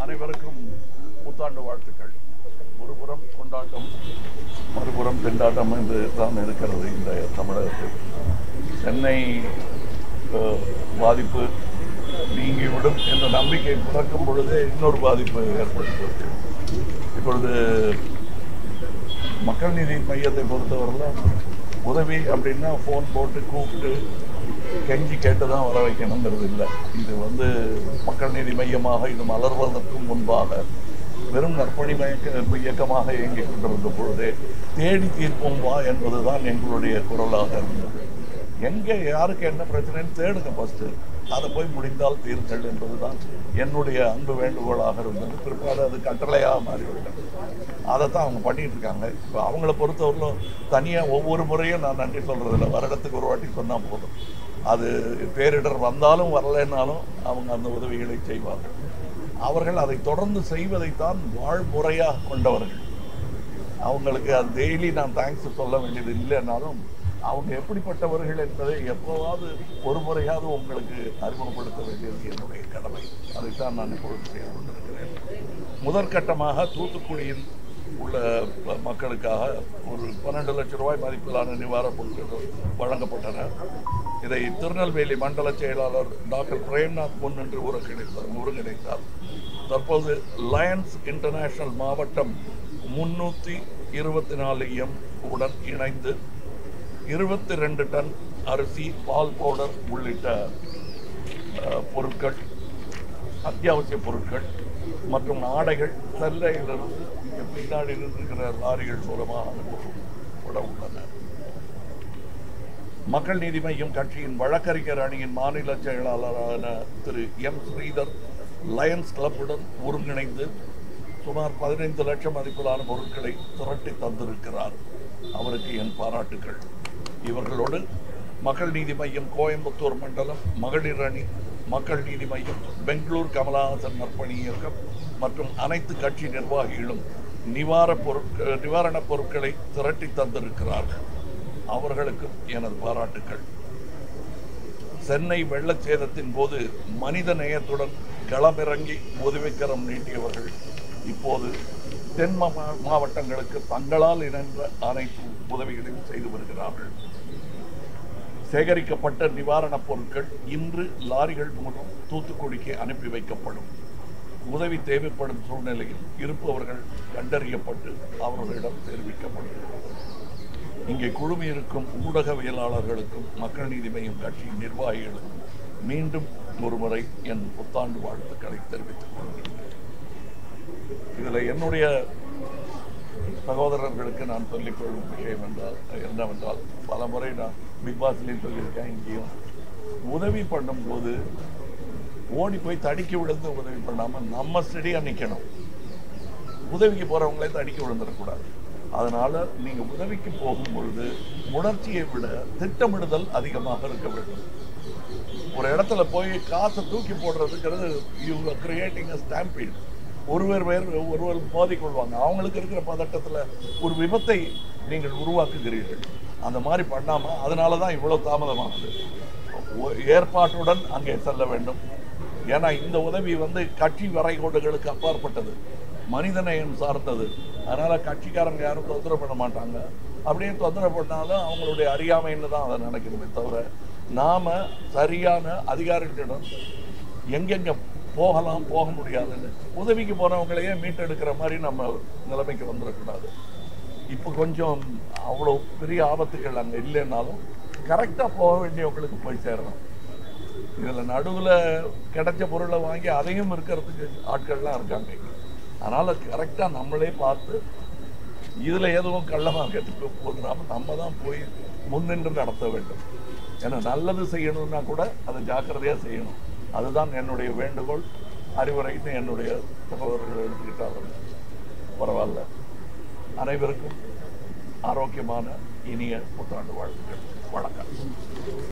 அனைவருக்கும் புத்தாண்டு வாழ்த்துக்கள் ஒருபுறம் கொண்டாட்டம் மறுபுறம் திண்டாட்டம் என்று தான் இருக்கிறது இந்த தமிழகத்தில் சென்னை அஹ், பாதிப்பு நீங்கிவிடும் என்ற நம்பிக்கை பிறக்கும் பொழுதே இன்னொரு பாதிப்பு ஏற்படுகிறது இப்பொழுது மக்கள் நீதி மையத்தை பொறுத்தவரையில் உதவி அப்படின்னா ஃபோன் போட்டு கூப்பிட்டு கெஞ்சி கேட்டு தான் வர வைக்கணுங்கிறது இல்லை இது வந்து மக்கள் நீதி மையமாக இது மலர்வதற்கும் முன்பாக வெறும் நற்பணி மயக்க இயக்கமாக இயங்கிக் கொண்டிருந்த பொழுதே தேடி தீர்ப்போம் வா என்பதுதான் எங்களுடைய குரலாக இருந்தது எங்கே யாருக்கு என்ன பிரச்சனைன்னு தேடுங்க ஃபர்ஸ்ட் அதை போய் முடிந்தால் தீருங்கள் என்பதுதான் என்னுடைய அன்பு வேண்டுகோளாக இருந்தது பிற்பாடு அது கட்டளையாக மாறிவிட்டது அதைத்தான் அவங்க பண்ணிட்டு இருக்காங்க இப்போ அவங்கள பொறுத்தவரையிலும் தனியாக ஒவ்வொரு முறையும் நான் நன்றி சொல்றதில்ல வருடத்துக்கு ஒரு வாட்டி சொன்னால் போதும் அது பேரிடர் வந்தாலும் வரலைன்னாலும் அவங்க அந்த உதவிகளை செய்வார்கள் அவர்கள் அதை தொடர்ந்து செய்வதைத்தான் வாழ்முறையாக கொண்டவர்கள் அவங்களுக்கு அது டெய்லி நான் தேங்க்ஸ் சொல்ல வேண்டியது இல்லைன்னாலும் அவங்க எப்படிப்பட்டவர்கள் என்பதை எப்போவாவது ஒரு முறையாவது உங்களுக்கு அறிமுகப்படுத்த வேண்டியது என்னுடைய கடமை அதைத்தான் நான் இப்பொழுது செய்து கொண்டிருக்கிறேன் முதற்கட்டமாக தூத்துக்குடியில் உள்ள ப- மக்களுக்காக ஒரு பன்னெண்டு லட்சம் ரூபாய் மதிப்பிலான நிவாரணப் பொருட்கள் வழங்கப்பட்டன இதை திருநெல்வேலி மண்டல செயலாளர் டாக்டர் பிரேம்நாத் முன்னின்று ஒருங்கிணைத்தார் ஒருங்கிணைத்தார் தற்போது லயன்ஸ் இன்டர்நேஷனல் மாவட்டம் முன்னூற்றி இருபத்தி நாலு எம் உடன் இணைந்து இருபத்தி ரெண்டு டன் அரிசி பால் பவுடர் உள்ளிட்ட அஹ், பொருட்கள் அத்தியாவசிய பொருட்கள் மற்றும் ஆடைகள் செல்லையிலிருந்து இங்கே பின்னாடி நின்றிருக்கிற லாரிகள் மூலமாக அனுப்பப்பட உள்ளன மக்கள் நீதி மய்யம் கட்சியின் வழக்கறிஞர் அணியின் மாநில செயலாளரான திரு எம் ஸ்ரீதர் லயன்ஸ் கிளப்புடன் ஒருங்கிணைந்து சுமார் பதினைந்து லட்சம் மதிப்பிலான பொருட்களை திரட்டி தந்திருக்கிறார் அவருக்கு என் பாராட்டுகள் இவர்களோடு மக்கள் நீதி மய்யம் கோயம்புத்தூர் மண்டலம் மகளிர் அணி மக்கள் நீதி மையம் பெங்களூர் கமலஹாசன் நற்பணி இயக்கம் மற்றும் அனைத்து கட்சி நிர்வாகிகளும் நிவார பொருட்கள் நிவாரணப் பொருட்களை திரட்டி தந்திருக்கிறார்கள் அவர்களுக்கும் எனது பாராட்டுக்கள் சென்னை வெள்ளச் சேதத்தின் போது மனித நேயத்துடன் களமிறங்கி உதவிக்கரம் நீட்டியவர்கள் இப்போது தென் மா- மாவட்டங்களுக்கு தங்களால் இணைந்த அனைத்து உதவிகளையும் செய்து வருகிறார்கள் சேகரிக்கப்பட்ட நிவாரணப் பொருட்கள் இன்று லாரிகள் மூலம் தூத்துக்குடிக்கு அனுப்பி வைக்கப்படும் உதவி தேவைப்படும் சூழ்நிலையில் இருப்பவர்கள் கண்டறியப்பட்டு அவர்களிடம் தெரிவிக்கப்படும் இங்கே குழுமி இருக்கும் ஊடகவியலாளர்களுக்கும் மக்கள் நீதி மய்யம் கட்சியின் நிர்வாகிகளுக்கும் மீண்டும் ஒருமுறை என் புத்தாண்டு வாழ்த்துக்களை தெரிவித்துக் கொள்கிறேன் இதில் என்னுடைய சகோதரர்களுக்கு நான் சொல்லிக்கொள்ளும் விஷயம் என்றால் என்னவென்றால் பல முறை நான் பிக் பாஸ்லையும் சொல்லியிருக்கேன் இங்கேயும் உதவி பண்ணும்போது ஓடி போய் தடுக்கி விழுந்து உதவி பண்ணாமல் நம்ம ஸ்டெடியாக நிற்கணும் உதவிக்கு போகிறவங்களே தடுக்கி விழுந்துடக்கூடாது அதனால நீங்க உதவிக்கு போகும் பொழுது உணர்ச்சியை விட திட்டமிடுதல் அதிகமாக இருக்க வேண்டும் ஒரு இடத்துல போய் காசை தூக்கி போடுறதுங்கிறது யூ கிரியேட்டிங் அ ஸ்டாம்பீட் ஒருவர் வேறு ஒருவர் மோதிக்கொள்வாங்க அவங்களுக்கு இருக்கிற பதட்டத்தில் ஒரு விபத்தை நீங்கள் உருவாக்குகிறீர்கள் அந்த மாதிரி பண்ணாம அதனால தான் இவ்வளோ தாமதமாகுது ஒ- ஏற்பாட்டுடன் அங்கே செல்ல வேண்டும் ஏன்னா இந்த உதவி வந்து கட்சி வரைகோடுகளுக்கு அப்பாற்பட்டது மனிதநேயம் சார்ந்தது அதனால கட்சிக்காரங்க யாரும் தொந்தரவு பண்ண மாட்டாங்க அப்படியே தொந்தரவு பண்ணாலும் அவங்களுடைய அறியாமைன்னு தான் அதை நினைக்கணுமே தவிர நாம சரியான அதிகாரிகளிடம் எங்கெங்க போகலாம் போக முடியாதுன்னு உதவிக்கு போனவங்களையே மீட்டெடுக்கிற மாதிரி நம்ம நிலைமைக்கு வந்துடக்கூடாது இப்போ கொஞ்சம் அவ்வளோ பெரிய ஆபத்துகள் அங்கே இல்லைன்னாலும் கரெக்டாக போக வேண்டியவங்களுக்கு போய் சேரணும் இதில் நடுவில் கிடைச்ச பொருளை வாங்கி அதையும் இருக்கிறதுக்கு ஆட்கள்லாம் இருக்காங்க இங்க. அதனால கரெக்டாக நம்மளே பார்த்து இதில் எதுவும் கள்ள மார்க்கெட்டுக்கு போகிறாம நம்ம தான் போய் முன்னின்று நடத்த வேண்டும் ஏன்னா நல்லது செய்யணும்னா கூட அதை ஜாக்கிரதையாக செய்யணும் அதுதான் என்னுடைய வேண்டுகோள் அறிவுரைன்னு என்னுடைய சகோதரர்கள் எடுத்துக்கிட்டாலும் பரவாயில்ல அனைவருக்கும் ஆரோக்கியமான இனிய புத்தாண்டு வாழ்த்துக்கள் வணக்கம்